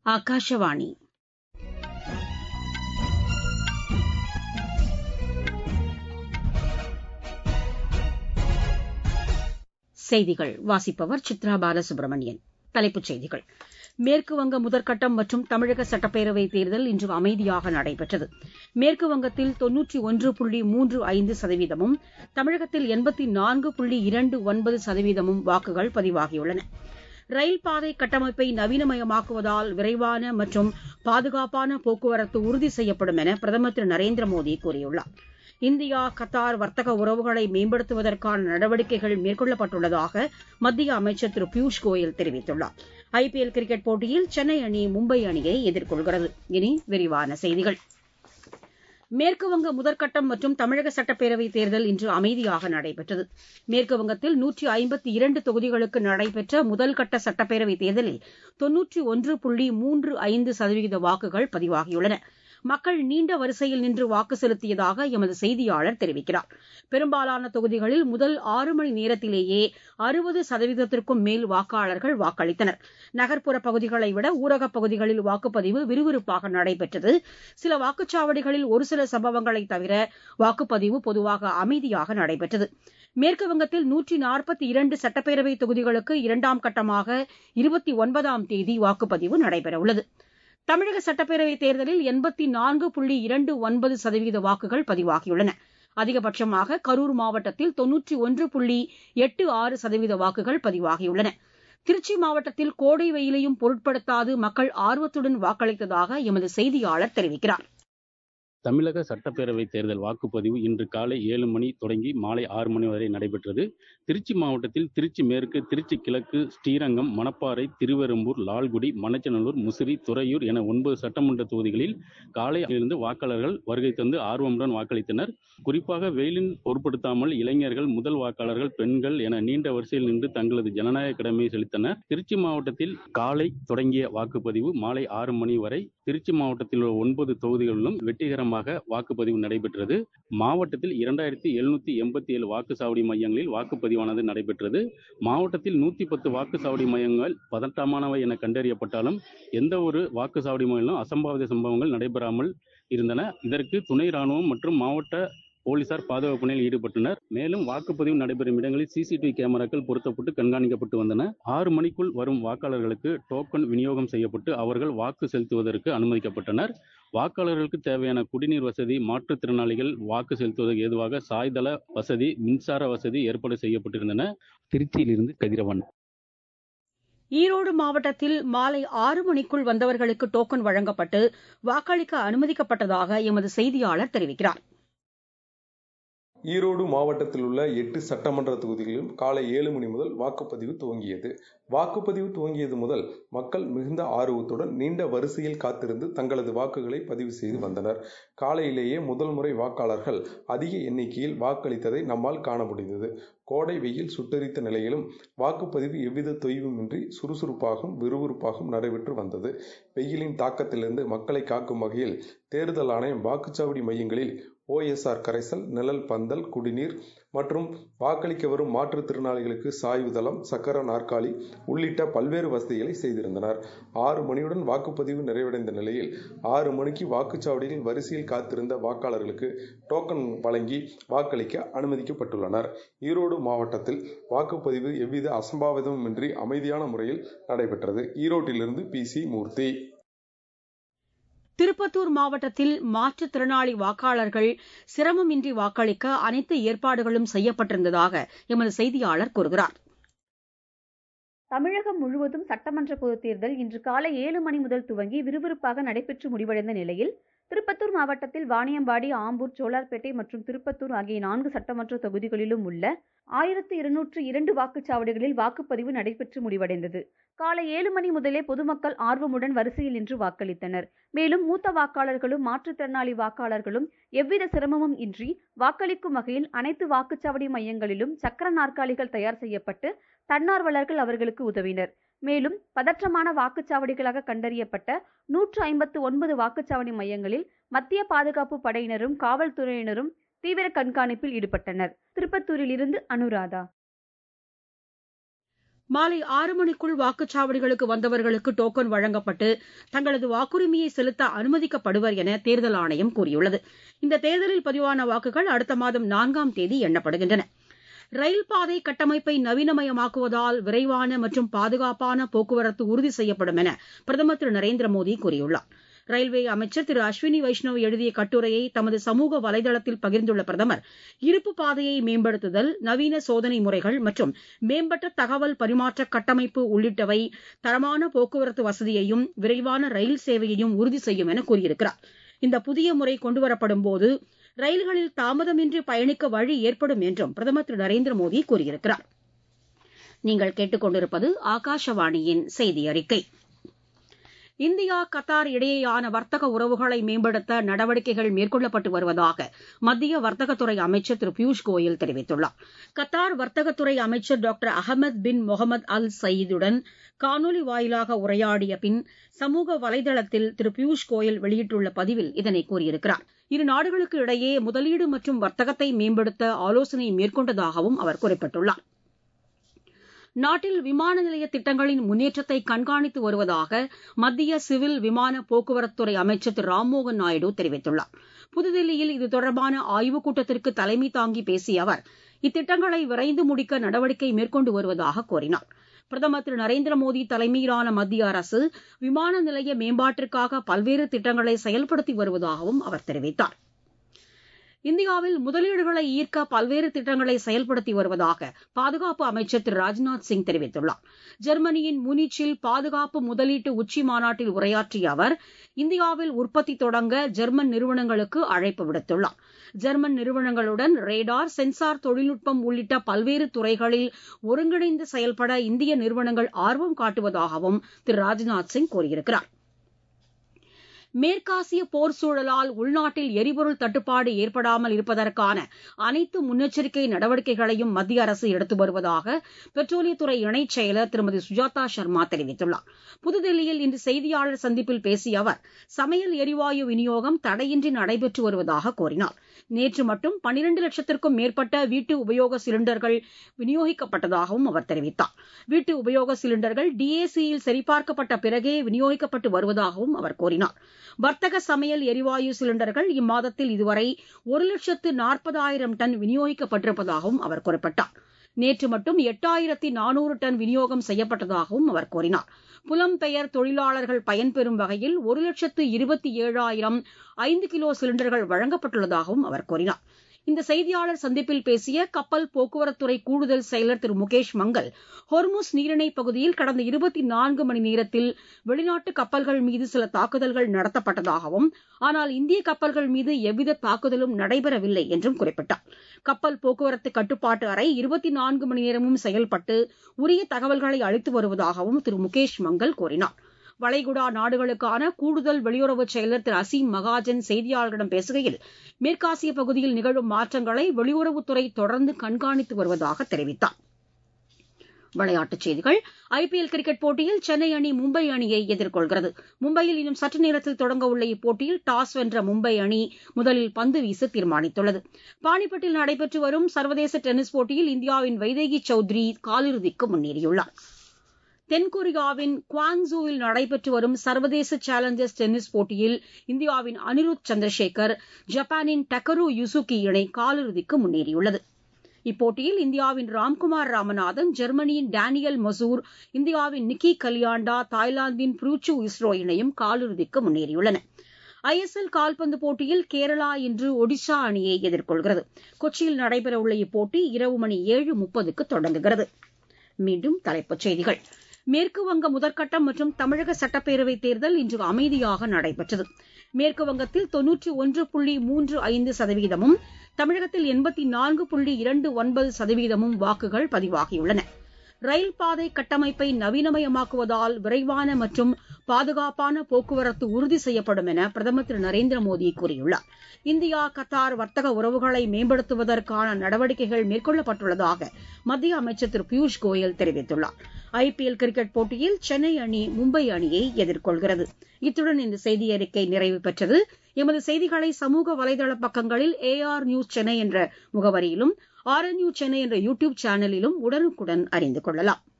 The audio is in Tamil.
ಆಕಾಶವಾಣಿ செய்திகள் வாசிப்பவர் சித்ரா பாலசுப்ரமணியன் தலைப்புச் செய்திகள் மேற்குவங்க முதற்கட்டம் மற்றும் தமிழக சட்டப்பேரவைத் தேர்தல் இன்று அமைதியாக நடைபெற்றது மேற்குவங்கத்தில் தொன்னூற்றி ஒன்று புள்ளி மூன்று ஐந்து சதவீதமும் தமிழகத்தில் எண்பத்தி நான்கு புள்ளி இரண்டு ஒன்பது சதவீதமும் வாக்குகள் பதிவாகியுள்ளன ரயில் பாதை கட்டமைப்பை நவீனமயமாக்குவதால் விரைவான மற்றும் பாதுகாப்பான போக்குவரத்து உறுதி செய்யப்படும் என பிரதமர் திரு நரேந்திர மோடி கூறியுள்ளார் இந்தியா கத்தார் வர்த்தக உறவுகளை மேம்படுத்துவதற்கான நடவடிக்கைகள் மேற்கொள்ளப்பட்டுள்ளதாக மத்திய அமைச்சர் திரு பியூஷ் கோயல் தெரிவித்துள்ளார் ஐபிஎல் கிரிக்கெட் போட்டியில் சென்னை அணி மும்பை அணியை எதிர்கொள்கிறது இனி விரிவான செய்திகள் மேற்குவங்க முதற்கட்டம் மற்றும் தமிழக சட்டப்பேரவைத் தேர்தல் இன்று அமைதியாக நடைபெற்றது மேற்குவங்கத்தில் நூற்றி ஐம்பத்தி இரண்டு தொகுதிகளுக்கு நடைபெற்ற முதல்கட்ட சட்டப்பேரவைத் தேர்தலில் தொன்னூற்றி ஒன்று புள்ளி மூன்று ஐந்து சதவீத வாக்குகள் பதிவாகியுள்ளன மக்கள் நீண்ட வரிசையில் நின்று வாக்கு செலுத்தியதாக எமது செய்தியாளர் தெரிவிக்கிறார் பெரும்பாலான தொகுதிகளில் முதல் ஆறு மணி நேரத்திலேயே அறுபது சதவீதத்திற்கும் மேல் வாக்காளர்கள் வாக்களித்தனர் நகர்ப்புற பகுதிகளை விட ஊரகப் பகுதிகளில் வாக்குப்பதிவு விறுவிறுப்பாக நடைபெற்றது சில வாக்குச்சாவடிகளில் ஒரு சில சம்பவங்களை தவிர வாக்குப்பதிவு பொதுவாக அமைதியாக நடைபெற்றது மேற்குவங்கத்தில் நூற்றி நாற்பத்தி இரண்டு சட்டப்பேரவை தொகுதிகளுக்கு இரண்டாம் கட்டமாக இருபத்தி ஒன்பதாம் தேதி வாக்குப்பதிவு நடைபெறவுள்ளது தமிழக சட்டப்பேரவைத் தேர்தலில் எண்பத்தி நான்கு புள்ளி இரண்டு ஒன்பது சதவீத வாக்குகள் பதிவாகியுள்ளன அதிகபட்சமாக கரூர் மாவட்டத்தில் தொன்னூற்றி ஒன்று புள்ளி எட்டு ஆறு சதவீத வாக்குகள் பதிவாகியுள்ளன திருச்சி மாவட்டத்தில் கோடை வெயிலையும் பொருட்படுத்தாது மக்கள் ஆர்வத்துடன் வாக்களித்ததாக எமது செய்தியாளர் தெரிவிக்கிறார் தமிழக சட்டப்பேரவை தேர்தல் வாக்குப்பதிவு இன்று காலை ஏழு மணி தொடங்கி மாலை ஆறு மணி வரை நடைபெற்றது திருச்சி மாவட்டத்தில் திருச்சி மேற்கு திருச்சி கிழக்கு ஸ்ரீரங்கம் மணப்பாறை திருவெரும்பூர் லால்குடி மணச்சநல்லூர் முசிறி துறையூர் என ஒன்பது சட்டமன்ற தொகுதிகளில் காலையிலிருந்து வாக்காளர்கள் வருகை தந்து ஆர்வமுடன் வாக்களித்தனர் குறிப்பாக வெயிலின் பொருட்படுத்தாமல் இளைஞர்கள் முதல் வாக்காளர்கள் பெண்கள் என நீண்ட வரிசையில் நின்று தங்களது ஜனநாயக கடமையை செலுத்தினர் திருச்சி மாவட்டத்தில் காலை தொடங்கிய வாக்குப்பதிவு மாலை ஆறு மணி வரை திருச்சி மாவட்டத்தில் உள்ள ஒன்பது தொகுதிகளிலும் வெற்றிகரமாக வாக்குப்பதிவு நடைபெற்றது மாவட்டத்தில் இரண்டாயிரத்தி எழுநூத்தி எண்பத்தி ஏழு வாக்குச்சாவடி மையங்களில் வாக்குப்பதிவானது நடைபெற்றது மாவட்டத்தில் நூத்தி பத்து வாக்குச்சாவடி மையங்கள் பதட்டமானவை என கண்டறியப்பட்டாலும் எந்த ஒரு வாக்குச்சாவடி மையங்களும் அசம்பாவித சம்பவங்கள் நடைபெறாமல் இருந்தன இதற்கு துணை ராணுவம் மற்றும் மாவட்ட போலீசார் பாதுகாப்பு பணியில் ஈடுபட்டனர் மேலும் வாக்குப்பதிவு நடைபெறும் இடங்களில் சிசிடிவி கேமராக்கள் பொருத்தப்பட்டு கண்காணிக்கப்பட்டு வந்தன ஆறு மணிக்குள் வரும் வாக்காளர்களுக்கு டோக்கன் விநியோகம் செய்யப்பட்டு அவர்கள் வாக்கு செலுத்துவதற்கு அனுமதிக்கப்பட்டனர் வாக்காளர்களுக்கு தேவையான குடிநீர் வசதி மாற்றுத்திறனாளிகள் வாக்கு செலுத்துவதற்கு ஏதுவாக சாய்தள வசதி மின்சார வசதி ஏற்பாடு செய்யப்பட்டிருந்தன திருச்சியிலிருந்து கதிரவன் ஈரோடு மாவட்டத்தில் மாலை ஆறு மணிக்குள் வந்தவர்களுக்கு டோக்கன் வழங்கப்பட்டு வாக்களிக்க அனுமதிக்கப்பட்டதாக எமது செய்தியாளர் தெரிவிக்கிறார் ஈரோடு மாவட்டத்தில் உள்ள எட்டு சட்டமன்ற தொகுதிகளிலும் காலை ஏழு மணி முதல் வாக்குப்பதிவு துவங்கியது வாக்குப்பதிவு துவங்கியது முதல் மக்கள் மிகுந்த ஆர்வத்துடன் நீண்ட வரிசையில் காத்திருந்து தங்களது வாக்குகளை பதிவு செய்து வந்தனர் காலையிலேயே முதல் முறை வாக்காளர்கள் அதிக எண்ணிக்கையில் வாக்களித்ததை நம்மால் காண முடிந்தது கோடை வெயில் சுட்டரித்த நிலையிலும் வாக்குப்பதிவு எவ்வித தொய்வுமின்றி சுறுசுறுப்பாகவும் விறுவிறுப்பாகவும் நடைபெற்று வந்தது வெயிலின் தாக்கத்திலிருந்து மக்களை காக்கும் வகையில் தேர்தல் ஆணையம் வாக்குச்சாவடி மையங்களில் ஓஎஸ்ஆர் கரைசல் நிழல் பந்தல் குடிநீர் மற்றும் வாக்களிக்க வரும் மாற்றுத்திறனாளிகளுக்கு சாய்வு தளம் சக்கர நாற்காலி உள்ளிட்ட பல்வேறு வசதிகளை செய்திருந்தனர் ஆறு மணியுடன் வாக்குப்பதிவு நிறைவடைந்த நிலையில் ஆறு மணிக்கு வாக்குச்சாவடியில் வரிசையில் காத்திருந்த வாக்காளர்களுக்கு டோக்கன் வழங்கி வாக்களிக்க அனுமதிக்கப்பட்டுள்ளனர் ஈரோடு மாவட்டத்தில் வாக்குப்பதிவு எவ்வித அசம்பாவிதமுமின்றி அமைதியான முறையில் நடைபெற்றது ஈரோட்டிலிருந்து பி சி மூர்த்தி திருப்பத்தூர் மாவட்டத்தில் மாற்றுத்திறனாளி வாக்காளர்கள் சிரமமின்றி வாக்களிக்க அனைத்து ஏற்பாடுகளும் செய்யப்பட்டிருந்ததாக எமது செய்தியாளர் கூறுகிறார் தமிழகம் முழுவதும் சட்டமன்ற பொதுத் தேர்தல் இன்று காலை ஏழு மணி முதல் துவங்கி விறுவிறுப்பாக நடைபெற்று முடிவடைந்த நிலையில் திருப்பத்தூர் மாவட்டத்தில் வாணியம்பாடி ஆம்பூர் சோலார்பேட்டை மற்றும் திருப்பத்தூர் ஆகிய நான்கு சட்டமன்ற தொகுதிகளிலும் உள்ள ஆயிரத்து இருநூற்று இரண்டு வாக்குச்சாவடிகளில் வாக்குப்பதிவு நடைபெற்று முடிவடைந்தது காலை ஏழு மணி முதலே பொதுமக்கள் ஆர்வமுடன் வரிசையில் நின்று வாக்களித்தனர் மேலும் மூத்த வாக்காளர்களும் மாற்றுத்திறனாளி வாக்காளர்களும் எவ்வித சிரமமும் இன்றி வாக்களிக்கும் வகையில் அனைத்து வாக்குச்சாவடி மையங்களிலும் சக்கர நாற்காலிகள் தயார் செய்யப்பட்டு தன்னார்வலர்கள் அவர்களுக்கு உதவினர் மேலும் பதற்றமான வாக்குச்சாவடிகளாக கண்டறியப்பட்ட நூற்று ஐம்பத்து ஒன்பது வாக்குச்சாவடி மையங்களில் மத்திய பாதுகாப்பு படையினரும் காவல்துறையினரும் தீவிர கண்காணிப்பில் ஈடுபட்டனர் திருப்பத்தூரில் இருந்து அனுராதா மாலை ஆறு மணிக்குள் வாக்குச்சாவடிகளுக்கு வந்தவர்களுக்கு டோக்கன் வழங்கப்பட்டு தங்களது வாக்குரிமையை செலுத்த அனுமதிக்கப்படுவர் என தேர்தல் ஆணையம் கூறியுள்ளது இந்த தேர்தலில் பதிவான வாக்குகள் அடுத்த மாதம் நான்காம் தேதி எண்ணப்படுகின்றன ரயில் பாதை கட்டமைப்பை நவீனமயமாக்குவதால் விரைவான மற்றும் பாதுகாப்பான போக்குவரத்து உறுதி செய்யப்படும் என பிரதமர் திரு நரேந்திர மோடி கூறியுள்ளார் ரயில்வே அமைச்சர் திரு அஸ்வினி வைஷ்ணவ் எழுதிய கட்டுரையை தமது சமூக வலைதளத்தில் பகிர்ந்துள்ள பிரதமர் இருப்பு பாதையை மேம்படுத்துதல் நவீன சோதனை முறைகள் மற்றும் மேம்பட்ட தகவல் பரிமாற்ற கட்டமைப்பு உள்ளிட்டவை தரமான போக்குவரத்து வசதியையும் விரைவான ரயில் சேவையையும் உறுதி செய்யும் என கூறியிருக்கிறார் இந்த புதிய முறை கொண்டுவரப்படும் போது ரயில்களில் தாமதமின்றி பயணிக்க வழி ஏற்படும் என்றும் பிரதமர் திரு நரேந்திர மோடி கூறியிருக்கிறார் நீங்கள் கேட்டுக்கொண்டிருப்பது ஆகாஷவாணியின் செய்தி அறிக்கை இந்தியா கத்தார் இடையேயான வர்த்தக உறவுகளை மேம்படுத்த நடவடிக்கைகள் மேற்கொள்ளப்பட்டு வருவதாக மத்திய வர்த்தகத்துறை அமைச்சர் திரு பியூஷ் கோயல் தெரிவித்துள்ளார் கத்தார் வர்த்தகத்துறை அமைச்சர் doctor Ahmed bin Mohammed Al சயீதுடன் காணொலி வாயிலாக உரையாடிய பின் சமூக வலைதளத்தில் திரு பியூஷ் கோயல் வெளியிட்டுள்ள பதிவில் இதனை கூறியிருக்கிறார் இரு நாடுகளுக்கு இடையே முதலீடு மற்றும் வர்த்தகத்தை மேம்படுத்த ஆலோசனை மேற்கொண்டதாகவும் அவர் குறிப்பிட்டுள்ளார் நாட்டில் விமான நிலைய திட்டங்களின் முன்னேற்றத்தை கண்காணித்து வருவதாக மத்திய சிவில் விமான போக்குவரத்துறை அமைச்சர் திரு ராம்மோகன் நாயுடு தெரிவித்துள்ளார் புதுதில்லியில் இது தொடர்பான ஆய்வுக் கூட்டத்திற்கு தலைமை தாங்கி பேசிய அவர் இத்திட்டங்களை விரைந்து முடிக்க நடவடிக்கை மேற்கொண்டு வருவதாக கூறினார் பிரதமர் திரு நரேந்திர மோடி தலைமையிலான மத்திய அரசு விமான நிலைய மேம்பாட்டிற்காக பல்வேறு திட்டங்களை செயல்படுத்தி வருவதாகவும் அவர் தெரிவித்தார் இந்தியாவில் முதலீடுகளை ஈர்க்க பல்வேறு திட்டங்களை செயல்படுத்தி வருவதாக பாதுகாப்பு அமைச்சர் திரு ராஜ்நாத் சிங் தெரிவித்துள்ளார் ஜெர்மனியின் முனிச்சில் பாதுகாப்பு முதலீட்டு உச்சி மாநாட்டில் உரையாற்றிய அவர் இந்தியாவில் உற்பத்தி தொடங்க ஜெர்மன் நிறுவனங்களுக்கு அழைப்பு விடுத்துள்ளார் ஜெர்மன் நிறுவனங்களுடன் ரேடார் சென்சார் தொழில்நுட்பம் உள்ளிட்ட பல்வேறு துறைகளில் ஒருங்கிணைந்து செயல்பட இந்திய நிறுவனங்கள் ஆர்வம் காட்டுவதாகவும் திரு ராஜ்நாத் சிங் கூறியிருக்கிறார் மேற்காசிய போர் சூழலால் உள்நாட்டில் எரிபொருள் தட்டுப்பாடு ஏற்படாமல் இருப்பதற்கான அனைத்து முன்னெச்சரிக்கை நடவடிக்கைகளையும் மத்திய அரசு எடுத்து வருவதாக பெட்ரோலியத்துறை இணைச் செயலர் திருமதி சுஜாதா சர்மா தெரிவித்துள்ளார் புதுதில்லியில் இன்று செய்தியாளர் சந்திப்பில் பேசிய அவர் சமையல் எரிவாயு விநியோகம் தடையின்றி நடைபெற்று வருவதாக கூறினார் நேற்று மட்டும் பனிரண்டு லட்சத்திற்கும் மேற்பட்ட வீட்டு உபயோக சிலிண்டர்கள் விநியோகிக்கப்பட்டதாகவும் அவர் தெரிவித்தார் வீட்டு உபயோக சிலிண்டர்கள் டிஏசியில் சரிபார்க்கப்பட்ட பிறகே விநியோகிக்கப்பட்டு வருவதாகவும் அவர் கூறினார் வர்த்தக சமையல் எரிவாயு சிலிண்டர்கள் இம்மாதத்தில் இதுவரை ஒரு லட்சத்து நாற்பதாயிரம் டன் விநியோகிக்கப்பட்டிருப்பதாகவும் அவர் குறிப்பிட்டார் நேற்று மட்டும் எட்டாயிரத்தி நானூறு டன் விநியோகம் செய்யப்பட்டதாகவும் அவர் கூறினார் புலம்பெயர் தொழிலாளர்கள் பயன்பெறும் வகையில் ஒரு லட்சத்து இருபத்தி ஏழாயிரம் ஐந்து கிலோ சிலிண்டர்கள் வழங்கப்பட்டுள்ளதாகவும் அவர் கூறினார் இந்த செய்தியாளர் சந்திப்பில் பேசிய கப்பல் போக்குவரத்துறை கூடுதல் செயலர் திரு முகேஷ் மங்கல் ஹொர்முஸ் நீரிணை பகுதியில் கடந்த இருபத்தி நான்கு மணி நேரத்தில் வெளிநாட்டு கப்பல்கள் மீது சில தாக்குதல்கள் நடத்தப்பட்டதாகவும் ஆனால் இந்திய கப்பல்கள் மீது எவ்வித தாக்குதலும் நடைபெறவில்லை என்றும் குறிப்பிட்டார் கப்பல் போக்குவரத்து கட்டுப்பாட்டு அறை இருபத்தி நான்கு மணி நேரமும் செயல்பட்டு உரிய தகவல்களை அளித்து வருவதாகவும் திரு முகேஷ் மங்கல் கூறினார் வளைகுடா நாடுகளுக்கான கூடுதல் வெளியுறவு செயலர் திரு அசீம் மகாஜன் செய்தியாளர்களிடம் பேசுகையில் மேற்காசிய பகுதியில் நிகழும் மாற்றங்களை வெளியுறவுத்துறை தொடர்ந்து கண்காணித்து வருவதாக தெரிவித்தார் விளையாட்டுச் செய்திகள் ஐபிஎல் கிரிக்கெட் போட்டியில் சென்னை அணி மும்பை அணியை எதிர்கொள்கிறது மும்பையில் இன்னும் சற்று நேரத்தில் தொடங்க உள்ள இப்போட்டியில் டாஸ் வென்ற மும்பை அணி முதலில் பந்து வீச தீர்மானித்துள்ளது பானிபட்டில் நடைபெற்று வரும் சர்வதேச டென்னிஸ் போட்டியில் இந்தியாவின் வைதேகி சௌத்ரி காலிறுதிக்கு முன்னேறியுள்ளார் தென்கொரியாவின் குவாங்சூவில் நடைபெற்று வரும் சர்வதேச சேலஞ்சர்ஸ் டென்னிஸ் போட்டியில் இந்தியாவின் அனிருத் சந்திரசேகர் ஜப்பானின் டக்கரு யுசுகி இணை காலிறுதிக்கு முன்னேறியுள்ளது இப்போட்டியில் இந்தியாவின் ராம்குமார் ராமநாதன் ஜெர்மனியின் டேனியல் மசூர் இந்தியாவின் நிக்கி கலியாண்டா தாய்லாந்தின் ப்ரூச்சு இஸ்ரோ இணையும் காலிறுதிக்கு முன்னேறியுள்ளன ஐஎஸ்எல் கால்பந்து போட்டியில் கேரளா இன்று ஒடிஷா அணியை எதிர்கொள்கிறது கொச்சியில் நடைபெறவுள்ள இப்போட்டி இரவு மணி ஏழு முப்பதுக்கு தொடங்குகிறது மீண்டும் தலைப்புச் செய்திகள் மேற்கு வங்க முதற்கட்டம் மற்றும் தமிழக சட்டப்பேரவைத் தேர்தல் இன்று அமைதியாக நடைபெற்றது மேற்கு வங்கத்தில் தொன்னூற்றி ஒன்று புள்ளி மூன்று ஐந்து சதவீதமும் தமிழகத்தில் எண்பத்தி நான்கு புள்ளி இரண்டு ஒன்பது சதவீதமும் வாக்குகள் பதிவாகியுள்ளன ரயில் பாதை கட்டமைப்பை நவீனமயமாக்குவதால் விரைவான மற்றும் பாதுகாப்பான போக்குவரத்து உறுதி செய்யப்படும் என பிரதமர் திரு நரேந்திர மோடி கூறியுள்ளார் இந்தியா கத்தார் வர்த்தக உறவுகளை மேம்படுத்துவதற்கான நடவடிக்கைகள் மேற்கொள்ளப்பட்டுள்ளதாக மத்திய அமைச்சர் திரு பியூஷ் கோயல் தெரிவித்துள்ளார் ஐபிஎல் கிரிக்கெட் போட்டியில் சென்னை அணி மும்பை அணியை எதிர்கொள்கிறது இத்துடன் இந்த செய்தி அறிக்கை நிறைவு பெற்றது எமது செய்திகளை சமூக வலைதள பக்கங்களில் ஏஆர் நியூஸ் சென்னை என்ற முகவரியிலும் ஆர் என் சென்னை என்ற யூ டியூப் சேனலிலும் உடனுக்குடன் அறிந்து கொள்ளலாம்